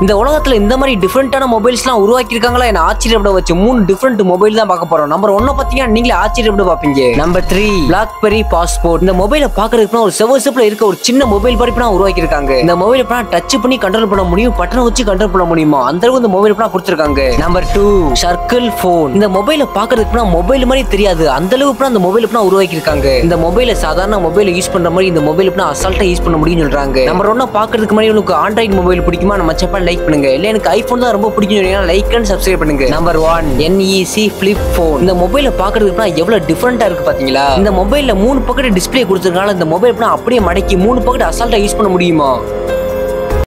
இந்த உலகத்துல இந்த மாதிரி டிஃப்ரெண்டான மொபைல்ஸ்லாம் உருவாக்கியிருக்காங்களா என்ன ஆச்சரியப்பட வச்சு மூணு டிஃப்ரெண்ட் மொபைல் தான் பார்க்க போறோம் நம்பர் ஒன்ன பாத்தீங்கன்னா நீங்களே ஆச்சரியப்பட பார்ப்பீங்க நம்பர் த்ரீ பிளாக்பெரி பாஸ்போர்ட் இந்த மொபைலை பாக்குறதுக்கு ஒரு செவ செப்ல இருக்க ஒரு சின்ன மொபைல் படிப்பு உருவாக்கியிருக்காங்க இந்த மொபைல் இப்ப டச் பண்ணி கண்ட்ரோல் பண்ண முடியும் பட்டனை வச்சு கண்ட்ரோல் பண்ண முடியுமா அந்த அளவுக்கு இந்த மொபைல் இப்ப கொடுத்துருக்காங்க நம்பர் டூ சர்க்கிள் போன் இந்த மொபைலை பாக்குறதுக்கு மொபைல் மாதிரி தெரியாது அந்த அளவுக்கு அந்த மொபைல் இப்ப உருவாக்கியிருக்காங்க இந்த மொபைலை சாதாரண மொபைலை யூஸ் பண்ற மாதிரி இந்த மொபைல் இப்ப அசால்ட்டா யூஸ் பண்ண முடியும்னு சொல்றாங்க நம்பர் ஒன்னா பாக்குறதுக்கு மாதிரி உங்களுக்கு ஆண்ட்ராய்டு மொபைல் பிடிக்குமா நம்ம சேனல் லைக் பண்ணுங்க இல்ல எனக்கு ஐபோன் தான் ரொம்ப பிடிக்கும் சொன்னீங்கன்னா லைக் அண்ட் சப்ஸ்கிரைப் பண்ணுங்க number one NEC flip phone இந்த மொபைலை பாக்குறதுக்கு எவ்வளவு டிஃபரெண்டா இருக்கு பாத்தீங்களா இந்த மொபைல்ல மூணு பக்கெட் டிஸ்ப்ளே கொடுத்துருக்காங்க இந்த மொபைல் அப்படியே மடக்கி மூணு பக்கெட் அசால்ட்டா யூஸ் பண்ண முடியுமா